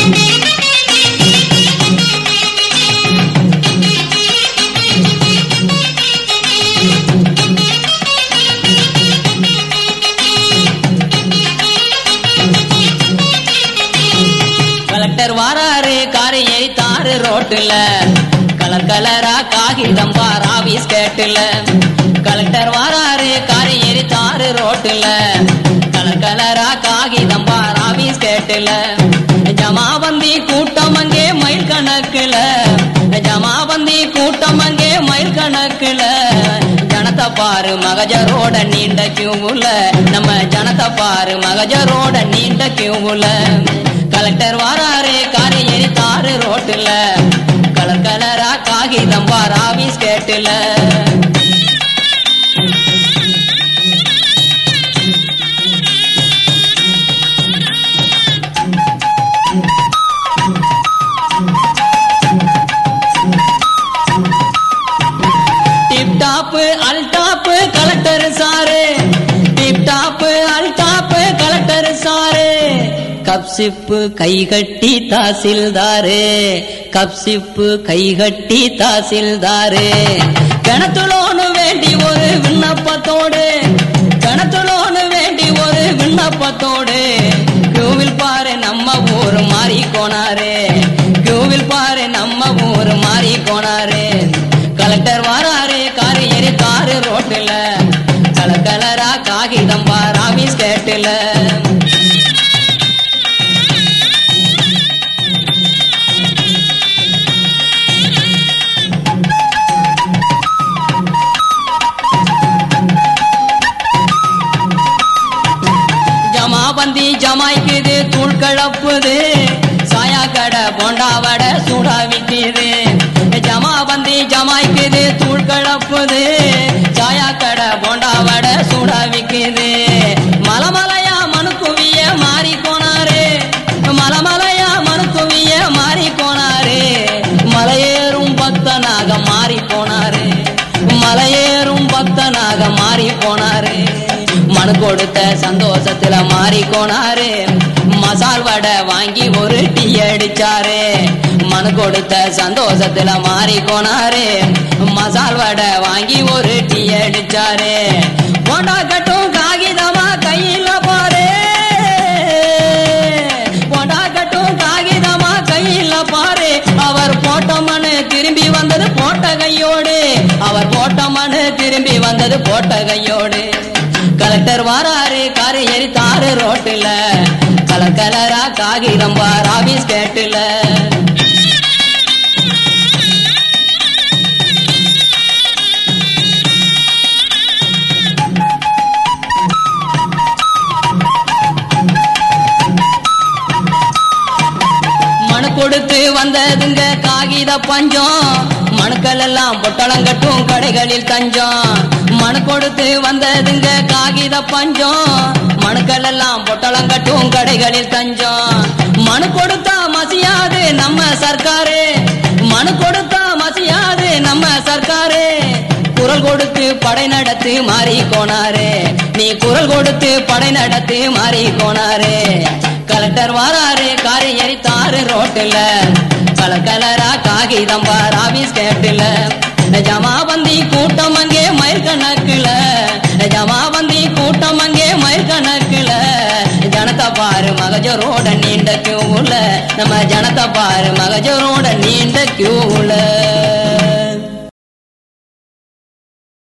collector வாராரு காரை ஏறித்தாரு ரோட்டுல கலர் கலரா காகிதம் பார் ஆபீஸ் கேட்டுல கலெக்டர் வாராரு காரை ஏறித்தாரு ரோட்டுல கலர் கலரா காகிதம் பார் ஆபீஸ் கேட்டுல ஜமாபந்தி கூட்டம் அங்கே மைல் கணக்குல ஜமாபந்தி கூட்டம் அங்கே மைல் கணக்குல ஜனத்தை பாரு மகஜரோட நீண்ட கியூவுல நம்ம ஜனத்தை பாரு மகஜரோட நீண்ட கியூவுல கலெக்டர் வாராரு காரை எரித்தாரு ரோட்டுல கலர் கலரா காகிதம் பார் ஆபீஸ் கேட்டுல டிப் டாப் அல் டாப் கலெக்டர் சாரு டிப் டாப் அல் டாப் கலெக்டர் சாரு கப் சிப்பு கைகட்டி தாசில்தாரு கப் சிப்பு கைகட்டி தாசில்தாரு கிணத்துலோனு வேண்டி ஒரு விண்ணப்பத்தோடு கிணத்துலோனு வேண்டி ஒரு விண்ணப்பத்தோடு கியூவில் பாரு நம்ம ஊர் மாறி கோனாரு கியூவில் பாரு நம்ம ஊர் மாறி கோனாரு கலெக்டர் வாராரு காரு ஏறி காரு ரோட்டுல கலர் கலரா காகிதம் பார் ஆபீஸ் கேட்டுல ஜமாபந்தி ஜமாய்க்குது தூள் கலப்புது சாயா கடை போண்டா வடை சூடா விக்குது ஜமாபந்தி ஜமாய்க்குது தூள் கலப்புது சாயா கடை போண்டா வடை சூடா விக்குது மலமலையா மனுக்குவிய மாறி போனாரு மலமலையா மனுக்குவிய மாறி போனாரு மலையேறும் பக்தனாக மாறி போனாரு மலையேறும் பக்தனாக மாறி போனாரு மனு கொடுத்த சந்தோஷத்துல மாறி போனாரு மசால் வடை வாங்கி ஒரு டீ அடிச்சாரு மனு கொடுத்த சந்தோஷத்துல மாறி போனாரு மசால் வடை வாங்கி ஒரு டீ அடிச்சாரு போண்டா கட்டும் காகிதமா கையில பாரு போண்டா கட்டும் காகிதமா கையில பாரு அவர் போட்ட மனு திரும்பி வந்தது போட்ட கையோடு அவர் போட்ட மனு திரும்பி வந்தது போட்ட கையோடு கலெக்டர் வாராரு காரை எரித்தாரு ரோட்டுல கலர் கலரா காகிதம் பார் ஆபீஸ் கேட்டுல மனு கொடுத்து வந்ததுங்க காகித பஞ்சம் மனுக்கள் எல்லாம் பொட்டலம் கட்டும் கடைகளில் தஞ்சம் மனு கொடுத்து வந்ததுங்க காகித பஞ்சம் மனுக்கள் எல்லாம் பொட்டலம் கட்டும் கடைகளில் தஞ்சம் மனு கொடுத்தா மசியாது நம்ம சர்க்காரு மனு கொடுத்தா மசியாது நம்ம சர்க்காரு குரல் கொடுத்து படை நடத்து மாறி கோனாரு நீ குரல் கொடுத்து படை நடத்து மாறி கோனாரு கலெக்டர் வாராரு காரை எரித்தாரு ரோட்டுல கலர் கலரா காகிதம் பார் ஆபீஸ் கேட்டுல ஜமாபந்தி கூட்டம் அங்கே மயில் கணக்குல ஜமாபந்தி கூட்டம் அங்கே மயில் கணக்குல ஜனதா பாரு மகஜரோட நீண்ட கியூல நம்ம ஜனதா பாரு மகஜரோட நீண்ட கியூல